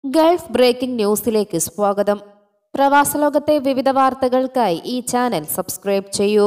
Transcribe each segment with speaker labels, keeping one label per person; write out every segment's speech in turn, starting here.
Speaker 1: Gulf breaking ന്യൂസിലേക്ക് സ്വാഗതം പ്രവാസലോകത്തെ വിവിധ വാർത്തകൾക്കായി ഈ ചാനൽ സബ്സ്ക്രൈബ് ചെയ്യൂ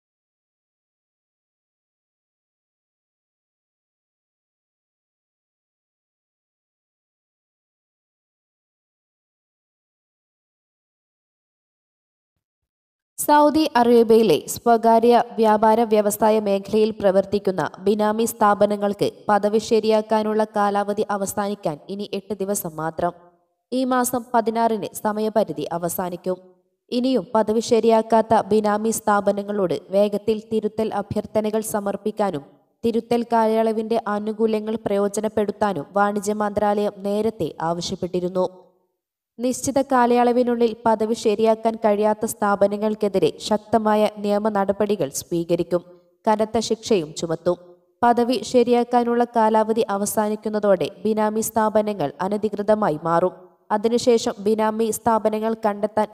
Speaker 1: സൗദി അറേബ്യയിലെ സ്വകാര്യ വ്യാപാര വ്യവസായ മേഖലയിൽ പ്രവർത്തിക്കുന്ന ബിനാമി സ്ഥാപനങ്ങൾക്ക് പദവി ശരിയാക്കാനുള്ള കാലാവധി അവസാനിക്കാൻ ഇനി എട്ട് ദിവസം മാത്രം ഈ മാസം പതിനാറിന് സമയപരിധി അവസാനിക്കും ഇനിയും പദവി ശരിയാക്കാത്ത ബിനാമി സ്ഥാപനങ്ങളോട് വേഗത്തിൽ തിരുത്തൽ അഭ്യർത്ഥനകൾ സമർപ്പിക്കാനും തിരുത്തൽ കാലയളവിന്റെ ആനുകൂല്യങ്ങൾ പ്രയോജനപ്പെടുത്താനും വാണിജ്യ മന്ത്രാലയം നേരത്തെ ആവശ്യപ്പെട്ടിരുന്നു നിശ്ചിത കാലയളവിനുള്ളിൽ പദവി ശരിയാക്കാൻ കഴിയാത്ത സ്ഥാപനങ്ങൾക്കെതിരെ ശക്തമായ നിയമ നടപടികൾ സ്വീകരിക്കും കനത്ത ശിക്ഷയും ചുമത്തും പദവി ശരിയാക്കാനുള്ള കാലാവധി അവസാനിക്കുന്നതോടെ ബിനാമി സ്ഥാപനങ്ങൾ അനധികൃതമായി മാറും അതിനുശേഷം ബിനാമി സ്ഥാപനങ്ങൾ കണ്ടെത്താൻ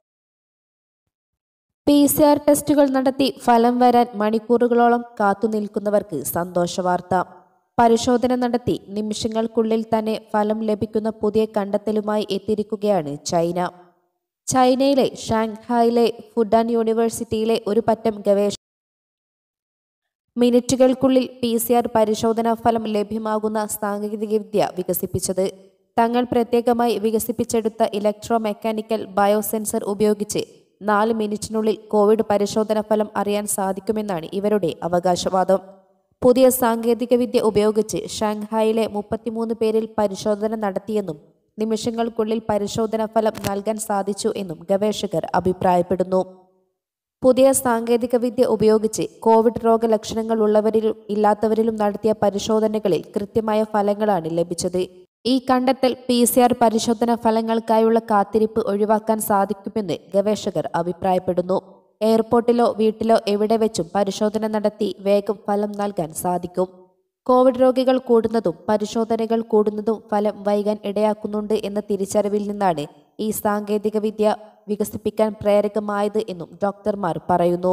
Speaker 1: പി സി ആർ ടെസ്റ്റുകൾ നടത്തി ഫലം വരാൻ മണിക്കൂറുകളോളം കാത്തുനിൽക്കുന്നവർക്ക് സന്തോഷവാർത്ത പരിശോധന നടത്തി നിമിഷങ്ങൾക്കുള്ളിൽ തന്നെ ഫലം ലഭിക്കുന്ന പുതിയ കണ്ടെത്തലുമായി എത്തിയിരിക്കുകയാണ് ചൈന ചൈനയിലെ ഷാങ്ഹായിലെ ഫുഡാൻ യൂണിവേഴ്സിറ്റിയിലെ ഒരു പറ്റം ഗവേഷ മിനിറ്റുകൾക്കുള്ളിൽ പി സി ആർ പരിശോധനാ ഫലം ലഭ്യമാകുന്ന സാങ്കേതികവിദ്യ വികസിപ്പിച്ചത് തങ്ങൾ പ്രത്യേകമായി വികസിപ്പിച്ചെടുത്ത ഇലക്ട്രോ മെക്കാനിക്കൽ ബയോസെൻസർ ഉപയോഗിച്ച് നാല് മിനിറ്റിനുള്ളിൽ കോവിഡ് പരിശോധനാ ഫലം അറിയാൻ സാധിക്കുമെന്നാണ് ഇവരുടെ അവകാശവാദം പുതിയ സാങ്കേതികവിദ്യ ഉപയോഗിച്ച് ഷാങ്ഹായിലെ മുപ്പത്തിമൂന്ന് പേരിൽ പരിശോധന നടത്തിയെന്നും നിമിഷങ്ങൾക്കുള്ളിൽ പരിശോധനാ ഫലം നൽകാൻ സാധിച്ചു എന്നും ഗവേഷകർ അഭിപ്രായപ്പെടുന്നു പുതിയ സാങ്കേതികവിദ്യ ഉപയോഗിച്ച് കോവിഡ് രോഗലക്ഷണങ്ങൾ ഉള്ളവരിലും ഇല്ലാത്തവരിലും നടത്തിയ പരിശോധനകളിൽ കൃത്യമായ ഫലങ്ങളാണ് ലഭിച്ചത് ഈ കണ്ടെത്തൽ പി സി ആർ പരിശോധന ഫലങ്ങൾക്കായുള്ള കാത്തിരിപ്പ് ഒഴിവാക്കാൻ സാധിക്കുമെന്ന് ഗവേഷകർ അഭിപ്രായപ്പെടുന്നു എയർപോർട്ടിലോ വീട്ടിലോ എവിടെ വെച്ചും പരിശോധന നടത്തി വേഗം ഫലം നൽകാൻ സാധിക്കും കോവിഡ് രോഗികൾ കൂടുന്നതും പരിശോധനകൾ കൂടുന്നതും ഫലം വൈകാൻ ഇടയാക്കുന്നുണ്ട് എന്ന തിരിച്ചറിവിൽ നിന്നാണ് ഈ സാങ്കേതികവിദ്യ വികസിപ്പിക്കാൻ പ്രേരകമായത് എന്നും ഡോക്ടർമാർ പറയുന്നു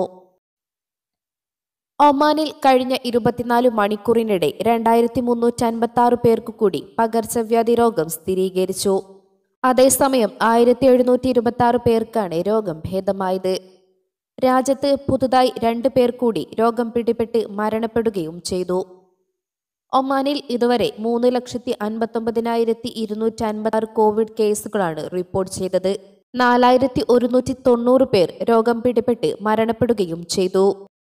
Speaker 1: ഒമാനിൽ കഴിഞ്ഞ ഇരുപത്തിനാല് മണിക്കൂറിനിടെ രണ്ടായിരത്തി മുന്നൂറ്റി അൻപത്തി ആറ് പേർക്ക് കൂടി പകർച്ചവ്യാധി രോഗം സ്ഥിരീകരിച്ചു അതേസമയം ആയിരത്തി എഴുന്നൂറ്റി ഇരുപത്തി ആറ് പേർക്കാണ് രോഗം ഭേദമായത് രാജ്യത്ത് പുതുതായി രണ്ട് പേർ കൂടി രോഗം പിടിപെട്ട് മരണപ്പെടുകയും ചെയ്തു ഒമാനിൽ ഇതുവരെ മൂന്ന് ലക്ഷത്തി അൻപത്തൊമ്പതിനായിരത്തി ഇരുന്നൂറ്റി അൻപത്തി ആറ് കോവിഡ് കേസുകളാണ് റിപ്പോർട്ട് ചെയ്തത് നാലായിരത്തി ഒരുന്നൂറ്റി തൊണ്ണൂറ് പേർ രോഗം പിടിപെട്ട് മരണപ്പെടുകയും ചെയ്തു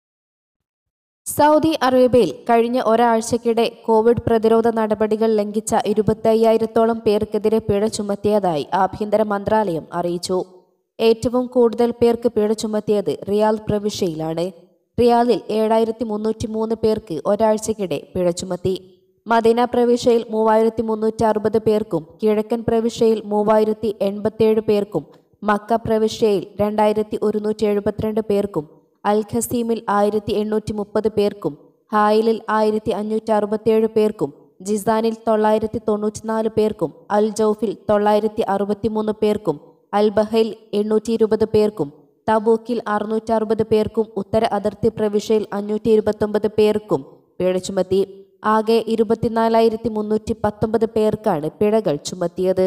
Speaker 1: സൗദി അറേബ്യയിൽ കഴിഞ്ഞ ഒരാഴ്ചക്കിടെ കോവിഡ് പ്രതിരോധ നടപടികൾ ലംഘിച്ച ഇരുപത്തയ്യായിരത്തോളം പേർക്കെതിരെ പിഴ ചുമത്തിയതായി ആഭ്യന്തര മന്ത്രാലയം അറിയിച്ചു ഏറ്റവും കൂടുതൽ പേർക്ക് പിഴ ചുമത്തിയത് റിയാൽ പ്രവിശ്യയിലാണ് റിയാലിൽ ഏഴായിരത്തി മുന്നൂറ്റി മൂന്ന് പേർക്ക് ഒരാഴ്ചക്കിടെ പിഴ ചുമത്തി മദീന പ്രവിശ്യയിൽ മൂവായിരത്തി മുന്നൂറ്റി അറുപത് പേർക്കും കിഴക്കൻ പ്രവിശ്യയിൽ മൂവായിരത്തി എൺപത്തിയേഴ് പേർക്കും മക്ക പ്രവിശ്യയിൽ രണ്ടായിരത്തി ഒരുന്നൂറ്റി എഴുപത്തിരണ്ട് പേർക്കും അൽ ഖസീമിൽ ആയിരത്തി എണ്ണൂറ്റി മുപ്പത് പേർക്കും ഹായിലിൽ ആയിരത്തി അഞ്ഞൂറ്റി അറുപത്തിയേഴ് പേർക്കും ജിസാനിൽ തൊള്ളായിരത്തി തൊണ്ണൂറ്റിനാല് പേർക്കും അൽ ജൌഫിൽ തൊള്ളായിരത്തി അറുപത്തിമൂന്ന് പേർക്കും അൽ ബഹയിൽ എണ്ണൂറ്റി ഇരുപത് പേർക്കും തബൂക്കിൽ അറുന്നൂറ്റി അറുപത് പേർക്കും ഉത്തര അതിർത്തി പ്രവിശ്യയിൽ അഞ്ഞൂറ്റി ഇരുപത്തൊമ്പത് പേർക്കും പിഴ ചുമത്തി ആകെ ഇരുപത്തിനാലായിരത്തി മുന്നൂറ്റി പത്തൊമ്പത് പേർക്കാണ് പിഴകൾ ചുമത്തിയത്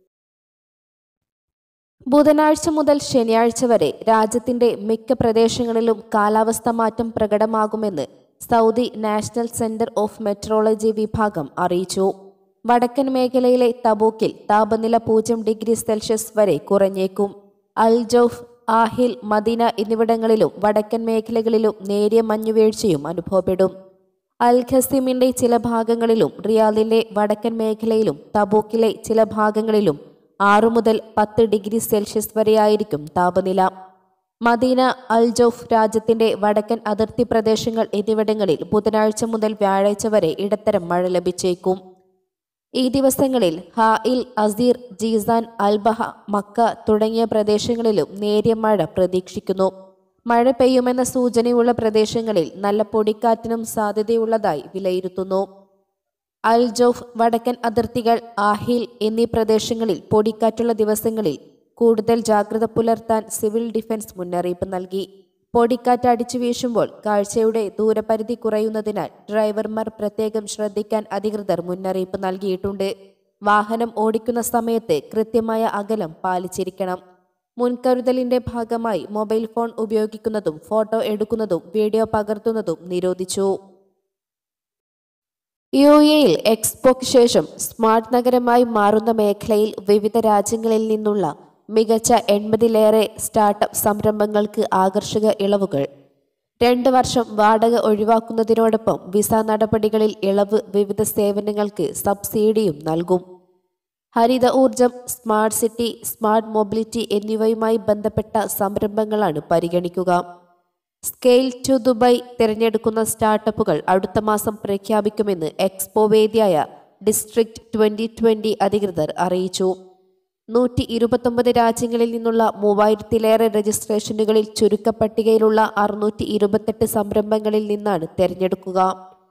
Speaker 1: ബുധനാഴ്ച മുതൽ ശനിയാഴ്ച വരെ രാജ്യത്തിന്റെ മിക്ക പ്രദേശങ്ങളിലും കാലാവസ്ഥ മാറ്റം പ്രകടമാകുമെന്ന് Saudi National Centre of Meteorology വിഭാഗം അറിയിച്ചു വടക്കൻ മേഖലയിലെ തബൂക്കിൽ താപനില പൂജ്യം ഡിഗ്രി സെൽഷ്യസ് വരെ കുറഞ്ഞേക്കും അൽ ജൌഫ് ആഹിൽ മദീന എന്നിവിടങ്ങളിലും വടക്കൻ മേഖലകളിലും നേരിയ മഞ്ഞുവീഴ്ചയും അനുഭവപ്പെടും അൽ ഖസീമിന്റെ ചില ഭാഗങ്ങളിലും റിയാദിലെ വടക്കൻ മേഖലയിലും തബൂക്കിലെ ചില ഭാഗങ്ങളിലും ആറു മുതൽ പത്ത് ഡിഗ്രി സെൽഷ്യസ് വരെയായിരിക്കും താപനില മദീന അൽ ജൌഫ് രാജ്യത്തിന്റെ വടക്കൻ അതിർത്തി പ്രദേശങ്ങൾ എന്നിവിടങ്ങളിൽ ബുധനാഴ്ച മുതൽ വ്യാഴാഴ്ച വരെ ഇടത്തരം മഴ ലഭിച്ചേക്കും ഈ ദിവസങ്ങളിൽ Hail Asir Jizan Al Baha Mecca തുടങ്ങിയ പ്രദേശങ്ങളിലും നേരിയ മഴ പ്രതീക്ഷിക്കുന്നു മഴ പെയ്യുമെന്ന സൂചനയുള്ള പ്രദേശങ്ങളിൽ നല്ല പൊടിക്കാറ്റിനും സാധ്യതയുള്ളതായി വിലയിരുത്തുന്നു അൽ ജോഫ് വടക്കൻ അതിർത്തികൾ ആഹിൽ എന്നീ പ്രദേശങ്ങളിൽ പൊടിക്കാറ്റുള്ള ദിവസങ്ങളിൽ കൂടുതൽ ജാഗ്രത പുലർത്താൻ സിവിൽ ഡിഫൻസ് മുന്നറിയിപ്പ് നൽകി പൊടിക്കാറ്റ് അടിച്ചു വീശുമ്പോൾ കാഴ്ചയുടെ ദൂരപരിധി കുറയുന്നതിനാൽ ഡ്രൈവർമാർ പ്രത്യേകം ശ്രദ്ധിക്കാൻ അധികൃതർ മുന്നറിയിപ്പ് നൽകിയിട്ടുണ്ട് വാഹനം ഓടിക്കുന്ന സമയത്ത് കൃത്യമായ അകലം പാലിച്ചിരിക്കണം മുൻകരുതലിന്റെ ഭാഗമായി മൊബൈൽ ഫോൺ ഉപയോഗിക്കുന്നതും ഫോട്ടോ എടുക്കുന്നതും വീഡിയോ പകർത്തുന്നതും നിരോധിച്ചു യു എയിൽ എക്സ്പോക്ക് ശേഷം സ്മാർട്ട് നഗരമായി മാറുന്ന മേഖലയിൽ വിവിധ രാജ്യങ്ങളിൽ നിന്നുള്ള മികച്ച എൺപതിലേറെ സ്റ്റാർട്ടപ്പ് സംരംഭങ്ങൾക്ക് ആകർഷക ഇളവുകൾ രണ്ട് വർഷം വാടക ഒഴിവാക്കുന്നതിനോടൊപ്പം വിസ നടപടികളിൽ ഇളവ് വിവിധ സേവനങ്ങൾക്ക് സബ്സിഡിയും നൽകും ഹരിത ഊർജം സ്മാർട്ട് സിറ്റി സ്മാർട്ട് മൊബിലിറ്റി എന്നിവയുമായി ബന്ധപ്പെട്ട സംരംഭങ്ങളാണ് പരിഗണിക്കുക സ്കെയിൽ ടു ദുബായ് തിരഞ്ഞെടുക്കുന്ന സ്റ്റാർട്ടപ്പുകൾ അടുത്ത മാസം പ്രഖ്യാപിക്കുമെന്ന് എക്സ്പോ വേദിയായ ഡിസ്ട്രിക്ട് ട്വന്റി ട്വന്റി അധികൃതർ അറിയിച്ചു നൂറ്റി ഇരുപത്തൊമ്പത് രാജ്യങ്ങളിൽ നിന്നുള്ള മൂവായിരത്തിലേറെ രജിസ്ട്രേഷനുകളിൽ ചുരുക്കപ്പട്ടികയിലുള്ള അറുന്നൂറ്റി ഇരുപത്തെട്ട് സംരംഭങ്ങളിൽ നിന്നാണ് തിരഞ്ഞെടുക്കുക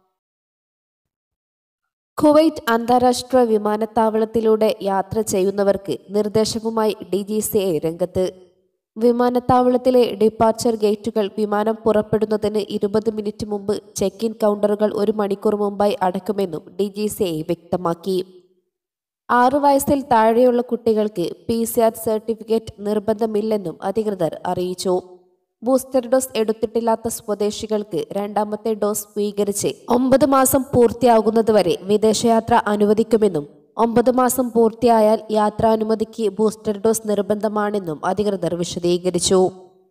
Speaker 1: കുവൈറ്റ് അന്താരാഷ്ട്ര വിമാനത്താവളത്തിലൂടെ യാത്ര ചെയ്യുന്നവർക്ക് നിർദ്ദേശവുമായി ഡി ജി സി എ രംഗത്ത് വിമാനത്താവളത്തിലെ ഡിപ്പാർച്ചർ ഗേറ്റുകൾ വിമാനം പുറപ്പെടുന്നതിന് ഇരുപത് മിനിറ്റ് മുമ്പ് ചെക്ക് ഇൻ കൗണ്ടറുകൾ ഒരു മണിക്കൂർ മുമ്പായി അടക്കുമെന്നും ഡി ജി സി എ വ്യക്തമാക്കി ആറു വയസ്സിൽ താഴെയുള്ള കുട്ടികൾക്ക് പി സി ആർ സർട്ടിഫിക്കറ്റ് നിർബന്ധമില്ലെന്നും അധികൃതർ അറിയിച്ചു ബൂസ്റ്റർ ഡോസ് എടുത്തിട്ടില്ലാത്ത സ്വദേശികൾക്ക് രണ്ടാമത്തെ ഡോസ് സ്വീകരിച്ച് ഒമ്പത് മാസം പൂർത്തിയാകുന്നതുവരെ വിദേശയാത്ര അനുവദിക്കുമെന്നും ഒമ്പത് മാസം പൂർത്തിയായാൽ യാത്രാനുമതിക്ക് ബൂസ്റ്റർ ഡോസ് നിർബന്ധമാണെന്നും അധികൃതർ വിശദീകരിച്ചു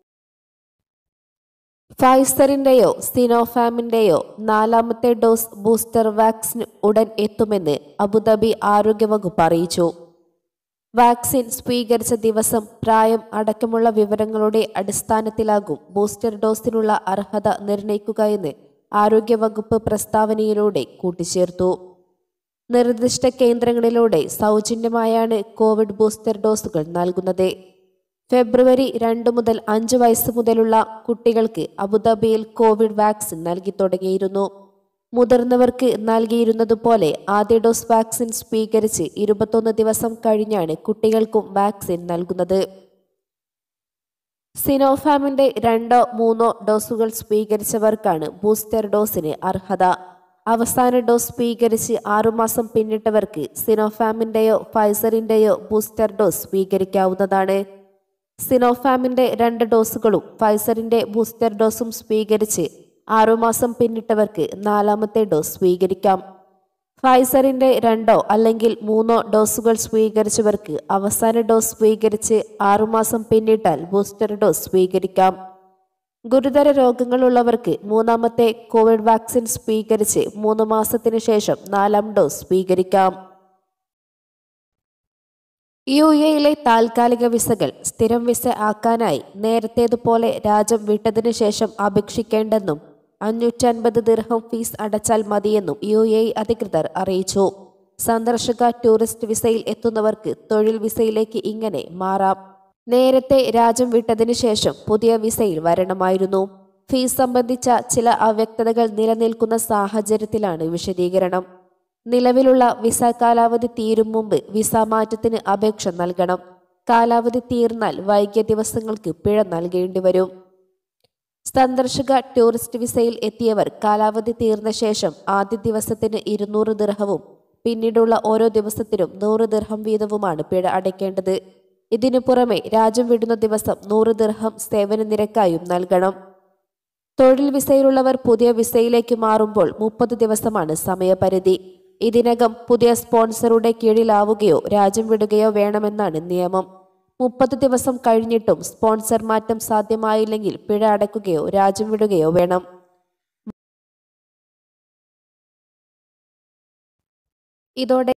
Speaker 1: ഫൈസറിന്റെയോ സിനോഫാമിന്റെയോ നാലാമത്തെ ഡോസ് ബൂസ്റ്റർ വാക്സിൻ ഉടൻ എത്തുമെന്ന് അബുദാബി ആരോഗ്യവകുപ്പ് അറിയിച്ചു വാക്സിൻ സ്വീകരിച്ച ദിവസം പ്രായം അടക്കമുള്ള വിവരങ്ങളുടെ അടിസ്ഥാനത്തിലാകും ബൂസ്റ്റർ ഡോസിനുള്ള അർഹത നിർണയിക്കുകയെന്ന് ആരോഗ്യവകുപ്പ് പ്രസ്താവനയിലൂടെ കൂട്ടിച്ചേർത്തു നിർദ്ദിഷ്ട കേന്ദ്രങ്ങളിലൂടെ സൗജന്യമായാണ് കോവിഡ് ബൂസ്റ്റർ ഡോസുകൾ നൽകുന്നത് ഫെബ്രുവരി രണ്ട് മുതൽ അഞ്ച് വയസ്സ് മുതലുള്ള കുട്ടികൾക്ക് അബുദാബിയിൽ കോവിഡ് വാക്സിൻ നൽകി തുടങ്ങിയിരുന്നു മുതിർന്നവർക്ക് നൽകിയിരുന്നതുപോലെ ആദ്യ ഡോസ് വാക്സിൻ സ്വീകരിച്ച് ഇരുപത്തൊന്ന് ദിവസം കഴിഞ്ഞാണ് കുട്ടികൾക്കും വാക്സിൻ നൽകുന്നത് സിനോഫാമിന്റെ രണ്ടോ മൂന്നോ ഡോസുകൾ സ്വീകരിച്ചവർക്കാണ് ബൂസ്റ്റർ ഡോസിന് അർഹത അവസാന ഡോസ് സ്വീകരിച്ച് ആറുമാസം പിന്നിട്ടവർക്ക് സിനോഫാമിന്റെയോ ഫൈസറിന്റെയോ ബൂസ്റ്റർ ഡോസ് സ്വീകരിക്കാവുന്നതാണ് സിനോഫാമിന്റെ രണ്ട് ഡോസുകളും ഫൈസറിന്റെ ബൂസ്റ്റർ ഡോസും സ്വീകരിച്ച് ആറുമാസം പിന്നിട്ടവർക്ക് നാലാമത്തെ ഡോസ് സ്വീകരിക്കാം ഫൈസറിന്റെ രണ്ടോ അല്ലെങ്കിൽ മൂന്നോ ഡോസുകൾ സ്വീകരിച്ചവർക്ക് അവസാന ഡോസ് സ്വീകരിച്ച് ആറുമാസം പിന്നിട്ടാൽ ബൂസ്റ്റർ ഡോസ് സ്വീകരിക്കാം ഗുരുതര രോഗങ്ങളുള്ളവർക്ക് മൂന്നാമത്തെ കോവിഡ് വാക്സിൻ സ്വീകരിച്ച് മൂന്ന് മാസത്തിന് ശേഷം നാലാം ഡോസ് സ്വീകരിക്കാം യു എയിലെ താൽക്കാലിക വിസകൾ സ്ഥിരം വിസ ആക്കാനായി നേരത്തേതുപോലെ രാജ്യം വിട്ടതിനു ശേഷം അപേക്ഷിക്കേണ്ടെന്നും അഞ്ഞൂറ്റൻപത് ദിർഹം ഫീസ് അടച്ചാൽ മതിയെന്നും യു എ അധികൃതർ അറിയിച്ചു സന്ദർശക ടൂറിസ്റ്റ് വിസയിൽ എത്തുന്നവർക്ക് തൊഴിൽ വിസയിലേക്ക് ഇങ്ങനെ മാറാം നേരത്തെ രാജ്യം വിട്ടതിനു ശേഷം പുതിയ വിസയിൽ വരണമായിരുന്നു ഫീസ് സംബന്ധിച്ച ചില അവ്യക്തതകൾ നിലനിൽക്കുന്ന സാഹചര്യത്തിലാണ് വിശദീകരണം നിലവിലുള്ള വിസ കാലാവധി തീരും മുമ്പ് വിസ മാറ്റത്തിന് അപേക്ഷ നൽകണം കാലാവധി തീർന്നാൽ വൈകിയ ദിവസങ്ങൾക്ക് പിഴ നൽകേണ്ടി വരും സന്ദർശക ടൂറിസ്റ്റ് വിസയിൽ എത്തിയവർ കാലാവധി തീർന്ന ശേഷം ആദ്യ ദിവസത്തിന് ഇരുന്നൂറ് ദിർഹവും പിന്നീടുള്ള ഓരോ ദിവസത്തിനും നൂറ് ദിർഹം വീതവുമാണ് പിഴ അടയ്ക്കേണ്ടത് ഇതിനു പുറമെ രാജ്യം വിടുന്ന ദിവസം നൂറ് ദിർഹം സേവന നിരക്കായും നൽകണം തൊഴിൽ വിസയിലുള്ളവർ പുതിയ വിസയിലേക്ക് മാറുമ്പോൾ മുപ്പത് ദിവസമാണ് സമയപരിധി ഇതിനകം പുതിയ സ്പോൺസറുടെ കീഴിലാവുകയോ രാജ്യം വിടുകയോ വേണമെന്നാണ് നിയമം മുപ്പത് ദിവസം കഴിഞ്ഞിട്ടും സ്പോൺസർ മാറ്റം സാധ്യമായില്ലെങ്കിൽ പിഴ അടയ്ക്കുകയോ രാജ്യം വിടുകയോ വേണം ഇതോടെ